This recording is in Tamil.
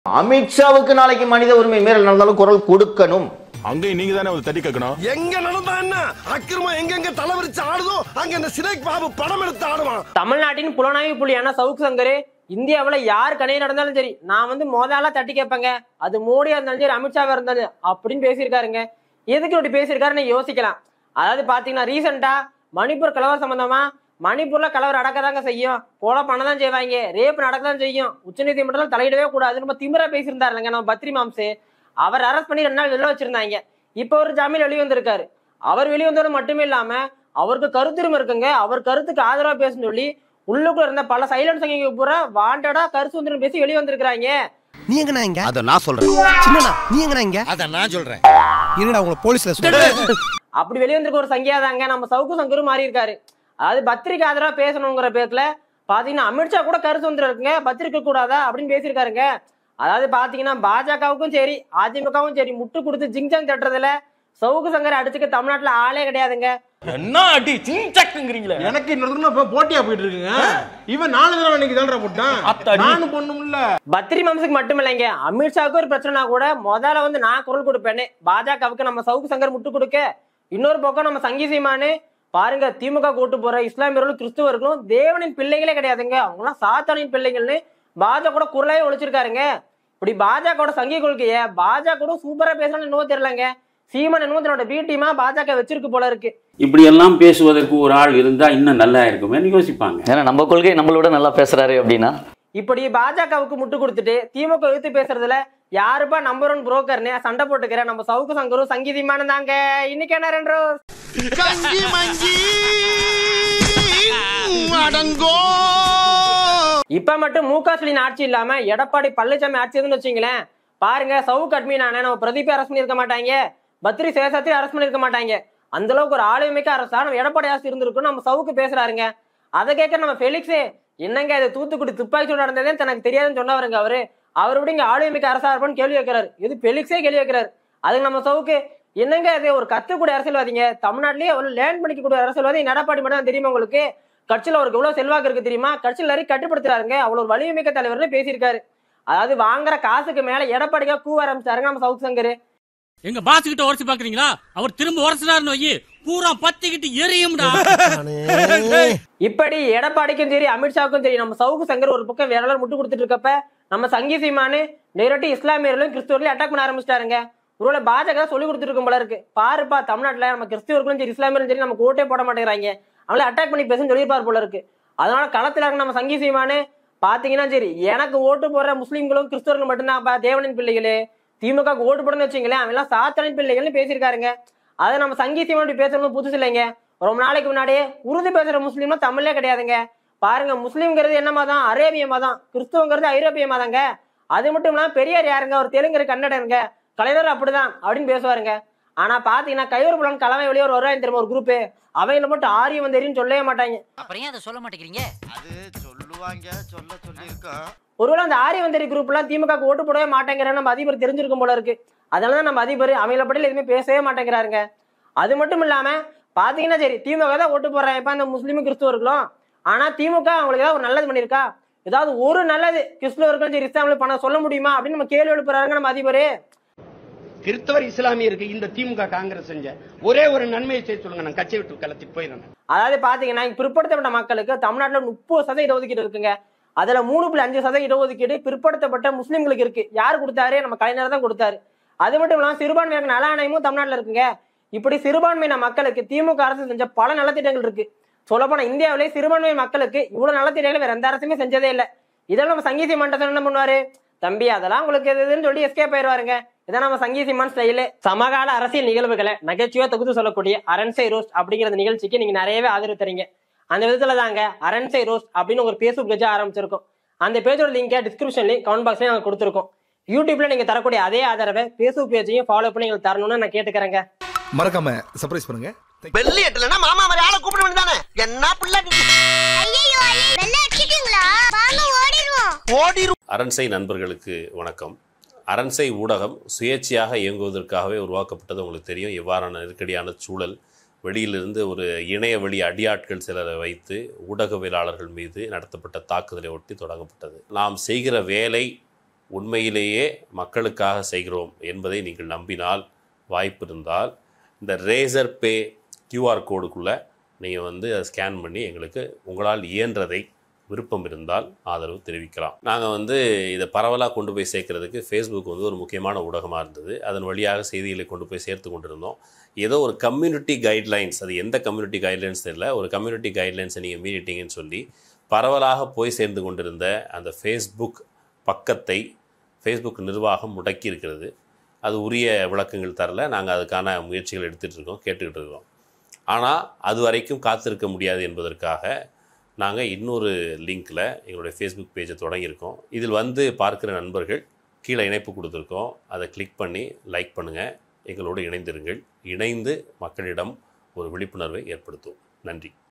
அமித்ஷாவுக்கு நாளைக்கு மனித உரிமை மீறல் நடந்தாலும் குரல் கொடுக்கணும் அங்கேயும் நீங்க தானே ஒரு தட்டி கேட்கணும் எங்க நடந்தா என்ன அக்கிரமம் எங்கெங்க தலைவரிச்சு ஆடுதோ அங்க இந்த சினைக் பாபு படம் எடுத்து ஆடுவான் தமிழ்நாட்டின் புலனாய்வு புள்ளியான சவுக் சங்கர் இந்தியாவுல யார் கணைய நடந்தாலும் சரி நான் வந்து மோதாலா தட்டி கேட்பேங்க அது மோடியா இருந்தாலும் சரி அமித்ஷாவா இருந்தாலும் அப்படின்னு பேசியிருக்காருங்க எதுக்கு இப்படி பேசியிருக்காருன்னு யோசிக்கலாம் அதாவது பாத்தீங்கன்னா ரீசெண்டா மணிப்பூர் கலவரம் சம்பந்தமா மணிப்பூர்ல கலவரம் நடக்கதாங்க செய்யும் கொலை பண்ண தான் செய்வாங்க ரேப் நடக்க தான் செய்யும் உச்சநீதிமன்றத்தில் தலையிடவே கூடாது நம்ம திமிரா பேசியிருந்தாருங்க நம்ம பத்ரி மாம்சு அவர் அரெஸ்ட் பண்ணி ரெண்டு நாள் வெளில வச்சிருந்தாங்க இப்போ ஒரு ஜாமீன் வெளியே வந்திருக்காரு அவர் வெளியே வந்தது மட்டுமே இல்லாம அவருக்கு கருத்துரிமை இருக்குங்க அவர் கருத்துக்கு ஆதரவா பேசணும்னு சொல்லி உள்ளுக்குள்ள இருந்த பல சைலன்ஸ் சங்கிங்க பூரா வாண்டடா கருத்து சுதந்திரம் பேசி வெளியே வந்திருக்காங்க நீ எங்கண்ணா இங்க அத நான் சொல்றேன் சின்னண்ணா நீ எங்கண்ணா இங்க அத நான் சொல்றேன் என்னடா உங்களை போலீஸ்ல சொல்ல அப்படி வெளியே வந்திருக்க ஒரு சங்கியா தாங்க நம்ம சவுக்கு சங்கரும் மாறி இருக்காரு அதாவது பத்திரிக்கை ஆதரவா பேசணுங்கிற பேர்ல பாத்தீங்கன்னா அமித்ஷா கூட கருத்து சுதந்திரம் இருக்குங்க பத்திரிக்கை கூடாதா அப்படின்னு பேசியிருக்காருங்க அதாவது பாத்தீங்கன்னா பாஜகவுக்கும் சரி அதிமுகவும் சரி முட்டு கொடுத்து ஜிங்ஜாங் தட்டுறதுல சவுக்கு சங்கர் அடிச்சுக்க தமிழ்நாட்டுல ஆளே கிடையாதுங்க என்ன அடி சிங்சக்குங்கிறீங்களே எனக்கு இன்னொரு இப்ப போட்டியா போயிட்டு இருக்குங்க இவன் நாலு தடவை இன்னைக்கு தான்டா போட்டான் அத்தாடி. நானும் பொண்ணும்ல பத்ரி மாம்சுக்கு மட்டும் இல்லைங்க அமித்ஷாவுக்கு ஒரு பிரச்சனை கூட முதல்ல வந்து நான் குரல் கொடுப்பேன்னு பாஜகவுக்கு நம்ம சவுக்கு சங்கர் முட்டு கொடுக்க இன்னொரு பக்கம் நம்ம சங்கி சீமானு பாருங்க திமுக கூட்டு போற இஸ்லாமியர்களும் கிறிஸ்துவர்களும் தேவனின் பிள்ளைகளே கிடையாதுங்க அவங்களாம் சாத்தானின் பிள்ளைகள்னு பாஜக கூட குரலையே ஒழிச்சிருக்காருங்க இப்படி பாஜகவோட சங்கி கொள்கைய பாஜக கூட சூப்பரா பேசணும்னு என்னவோ தெரியலங்க சீமான் என்னவோ தன்னோட பி டீமா பாஜக வச்சிருக்கு போல இருக்கு இப்படி எல்லாம் பேசுவதற்கு ஒரு ஆள் இருந்தா இன்னும் நல்லா இருக்குமேன்னு யோசிப்பாங்க ஏன்னா நம்ம கொள்கை நம்மளோட நல்லா பேசுறாரு அப்படின்னா இப்படி பாஜகவுக்கு முட்டு கொடுத்துட்டு திமுக எதிர்த்து பேசுறதுல யாருப்பா நம்பர் ஒன் புரோக்கர்னு சண்டை போட்டுக்கிற நம்ம சவுக்கு சங்கரும் சங்கீதிமானம் தாங்க இன்னைக்கு என்ன ரெண்டு கஞ்சி மஞ்சி அடங்கோ இப்ப மட்டும் மு க ஸ்டாலின் ஆட்சி இல்லாம எடப்பாடி பழனிசாமி ஆட்சி எதுன்னு வச்சுங்களேன் பாருங்க சவுக்கு அட்மினானே நம்ம பிரதீப் அரசு பண்ணிருக்க மாட்டாங்க பத்ரி சேஷாத்திரி அரசு பண்ணிருக்க மாட்டாங்க அந்த அளவுக்கு ஒரு ஆளுமிக்க அரசா நம்ம எடப்பாடி அரசு இருந்திருக்கும் நம்ம சவுக்கு பேசுறாருங்க அதை கேட்க நம்ம ஃபெலிக்ஸே என்னங்க இது தூத்துக்குடி துப்பாக்கி சூடு நடந்ததே தனக்கு தெரியாதுன்னு சொன்னவருங்க அவரு அவர் விட இங்க ஆளுமிக்க அரசா இருப்பான்னு கேள்வி வைக்கிறாரு இது ஃபெலிக்ஸே கேள்வி வைக்கிறாரு அதுக்கு நம்ம சவுக்கு என்னங்க இது ஒரு கத்துக்கூடிய அரசியல்வாதிங்க தமிழ்நாட்டிலேயே ஒரு லேண்ட் பண்ணிக்கக்கூடிய அரசியல்வாதி இந்த எடப்பாடி மட்டும் தான் தெரியுமா உங்களுக்கு கட்சியில அவருக்கு எவ்வளவு செல்வாக்கு இருக்கு தெரியுமா கட்சியில் நிறைய கட்டுப்படுத்துறாருங்க அவ்வளவு ஒரு வலிமைமிக்க தலைவர்னு பேசியிருக்காரு அதாவது வாங்குற காசுக்கு மேல எடப்பாடிக்கா கூவ ஆரம்பிச்சாருங்க நம்ம சவுக் சங்கர் எங்க பாஸ் கிட்ட உரசி பாக்குறீங்களா அவர் திரும்ப உரசினாருன்னு வை பூரா பத்திக்கிட்டு எரியும்டா இப்படி எடப்பாடிக்கும் சரி அமித்ஷாவுக்கும் சரி நம்ம சவுக்கு சங்கர் ஒரு பக்கம் வேற முட்டு கொடுத்துட்டு இருக்கப்ப நம்ம சங்கி சீமானு நேரட்டி இஸ்லாமியர்களும் கிறிஸ்துவர்களையும் அட்டாக் பண்ண ஆரம்பிச்சிட்டாருங்க ஒருவேளை பாஜக சொல்லி கொடுத்துருக்கும் போல இருக்கு பாருப்பா தமிழ்நாட்டுல நம்ம கிறிஸ்துவர்களும் சரி இஸ்லாமியர்களும் சரி நமக்கு ஓட்டே போட மாட்டேங்கிறாங்க அவங்கள அட்டாக் பண்ணி பேசுன்னு சொல்லியிருப்பார் போல இருக்கு அதனால களத்துல இருக்க நம்ம சங்கி சீமானு பாத்தீங்கன்னா சரி எனக்கு ஓட்டு போடுற முஸ்லீம்களும் கிறிஸ்தவர்களும் மட்டும்தான் தேவனின் பிள்ளைகளே திமுக ஓட்டு போடணும்னு வச்சுங்களேன் அவன் எல்லாம் சாத்தானின் பிள்ளைகள்னு பேசியிருக்காருங்க அதை நம்ம சங்கி சீமான் இப்படி பேசுறது புதுசு இல்லைங்க ரொம்ப நாளைக்கு முன்னாடியே உருது பேசுற முஸ்லீம்லாம் தமிழ்லே கிடையாதுங்க பாருங்க முஸ்லீம்ங்கிறது என்ன மதம் அரேபிய மதம் கிறிஸ்துவங்கிறது ஐரோப்பிய மதங்க அது மட்டும் இல்லாம பெரியார் யாருங்க ஒரு தெலுங்கர் கன்னடருங்க கலைஞர் அப்படிதான் அப்படின்னு பேசுவாருங்க ஆனா பாத்தீங்கன்னா கையூர் புலன் கலவை வெளியே ஒரு வருவாங்க தெரியுமா ஒரு குரூப் அவங்கள மட்டும் ஆரியம் தெரியும் சொல்லவே மாட்டாங்க அப்புறம் ஏன் அதை சொல்ல மாட்டேங்கிறீங்க அது சொல்லுவாங்க சொல்ல சொல்லியிருக்கோம் ஒருவேளை அந்த ஆரியவந்தரி குரூப் எல்லாம் திமுக க்கு ஓட்டு போடவே மாட்டேங்கிற நம்ம அதிபர் தெரிஞ்சிருக்கும் போல இருக்கு அதனாலதான் நம்ம அதிபர் அவங்கள பட்டியல எதுவுமே பேசவே மாட்டேங்கிறாருங்க அது மட்டும் இல்லாம பாத்தீங்கன்னா சரி திமுக தான் ஓட்டு போடுறாங்க இப்ப அந்த முஸ்லீமும் கிறிஸ்துவர்களும் ஆனா திமுக அவங்களுக்கு ஏதாவது ஒரு நல்லது பண்ணிருக்கா ஏதாவது ஒரு நல்லது கிறிஸ்துவர்களும் சரி இஸ்லாமிலும் பண்ண சொல்ல முடியுமா அப்படின்னு நம்ம கேள்வி எழுப்புறாருங்க நம்ம அதிபர் கிறிஸ்தவர் இஸ்லாமியருக்கு இந்த திமுக காங்கிரஸ் செஞ்ச ஒரே ஒரு நன்மையை செய்ய சொல்லுங்க நான் கட்சி விட்டு கலத்திட்டு போயிடுறேன் அதாவது பாத்தீங்கன்னா இங்க பிற்படுத்தப்பட்ட மக்களுக்கு தமிழ்நாட்டுல முப்பது சதவீத இடஒதுக்கீடு இருக்குங்க அதுல மூணு புள்ளி அஞ்சு சதவீத இடஒதுக்கீடு பிற்படுத்தப்பட்ட முஸ்லிம்களுக்கு இருக்கு யார் கொடுத்தாரு நம்ம கலைஞர் தான் கொடுத்தாரு அது மட்டும் இல்லாம சிறுபான்மையாக நல ஆணையமும் தமிழ்நாட்டுல இருக்குங்க இப்படி சிறுபான்மையின மக்களுக்கு திமுக அரசு செஞ்ச பல நலத்திட்டங்கள் இருக்கு சொல்லப்போனா இந்தியாவிலே சிறுபான்மை மக்களுக்கு இவ்வளவு நலத்திட்டங்கள் வேற எந்த அரசுமே செஞ்சதே இல்லை இதெல்லாம் நம்ம சங்கீத மண்டலம் என்ன பண்ணுவாரு தம்பி அதெல்லாம் உங்களுக்கு எது எதுன்னு சொல்லி எஸ்கேப் ஆயிருவாருங்க இதான் நம்ம சங்கீசிமான் ஸ்டைலு சமகால அரசியல் நிகழ்வுகளை நகைச்சுவையா தொகுத்து சொல்லக்கூடிய அரண்சை ரோஸ்ட் அப்படிங்கிற இந்த நிகழ்ச்சிக்கு நீங்க நிறையவே ஆதரவு தரீங்க அந்த விதத்துல தாங்க அரண்சை ரோஸ்ட் அப்படின்னு ஒரு பேஸ்புக் பேஜா ஆரம்பிச்சிருக்கோம் அந்த பேஜோட லிங்கை டிஸ்கிரிப்ஷன்லயும் கமெண்ட் பாக்ஸ்லயும் நாங்க கொடுத்துருக்கோம் யூடியூப்ல நீங்க தரக்கூடிய அதே ஆதரவை பேஸ்புக் பேஜையும் ஃபாலோ பண்ணி எங்களுக்கு தரணும்னு நான் கேட்டுக்கிறேங்க மறக்காம சர்ப்ரைஸ் பண்ணுங்க வெள்ளி எட்டலன்னா மாமா மாதிரி ஆளை கூப்பிட வேண்டியதானே என்ன பிள்ளை ஓடிரும் அரண்சை நண்பர்களுக்கு வணக்கம் அரண்சை ஊடகம் சுயேட்சையாக இயங்குவதற்காகவே உருவாக்கப்பட்டது உங்களுக்கு தெரியும் இவ்வாறான நெருக்கடியான சூழல் வெளியிலிருந்து ஒரு இணைய வழி அடியாட்கள் சிலரை வைத்து ஊடகவியலாளர்கள் மீது நடத்தப்பட்ட தாக்குதலை ஒட்டி தொடங்கப்பட்டது நாம் செய்கிற வேலை உண்மையிலேயே மக்களுக்காக செய்கிறோம் என்பதை நீங்கள் நம்பினால் வாய்ப்பு இருந்தால் இந்த ரேசர் பே கியூஆர் கோடுக்குள்ளே நீங்கள் வந்து அதை ஸ்கேன் பண்ணி எங்களுக்கு உங்களால் இயன்றதை விருப்பம் இருந்தால் ஆதரவு தெரிவிக்கலாம் நாங்கள் வந்து இதை பரவலாக கொண்டு போய் சேர்க்கறதுக்கு ஃபேஸ்புக் வந்து ஒரு முக்கியமான ஊடகமாக இருந்தது அதன் வழியாக செய்திகளை கொண்டு போய் சேர்த்து கொண்டிருந்தோம் ஏதோ ஒரு கம்யூனிட்டி கைட்லைன்ஸ் அது எந்த கம்யூனிட்டி கைட்லைன்ஸ் தெரியல ஒரு கம்யூனிட்டி கைட்லைன்ஸை நீங்கள் மீறிட்டீங்கன்னு சொல்லி பரவலாக போய் சேர்ந்து கொண்டிருந்த அந்த ஃபேஸ்புக் பக்கத்தை ஃபேஸ்புக் நிர்வாகம் முடக்கி இருக்கிறது அது உரிய விளக்கங்கள் தரல நாங்கள் அதுக்கான முயற்சிகள் எடுத்துகிட்டு இருக்கோம் கேட்டுக்கிட்டு இருக்கோம் ஆனால் அது வரைக்கும் காத்திருக்க முடியாது என்பதற்காக நாங்கள் இன்னொரு லிங்க்கில் எங்களுடைய ஃபேஸ்புக் பேஜை தொடங்கியிருக்கோம் இதில் வந்து பார்க்குற நண்பர்கள் கீழே இணைப்பு கொடுத்துருக்கோம் அதை கிளிக் பண்ணி லைக் பண்ணுங்கள் எங்களோடு இணைந்திருங்கள் இணைந்து மக்களிடம் ஒரு விழிப்புணர்வை ஏற்படுத்தும் நன்றி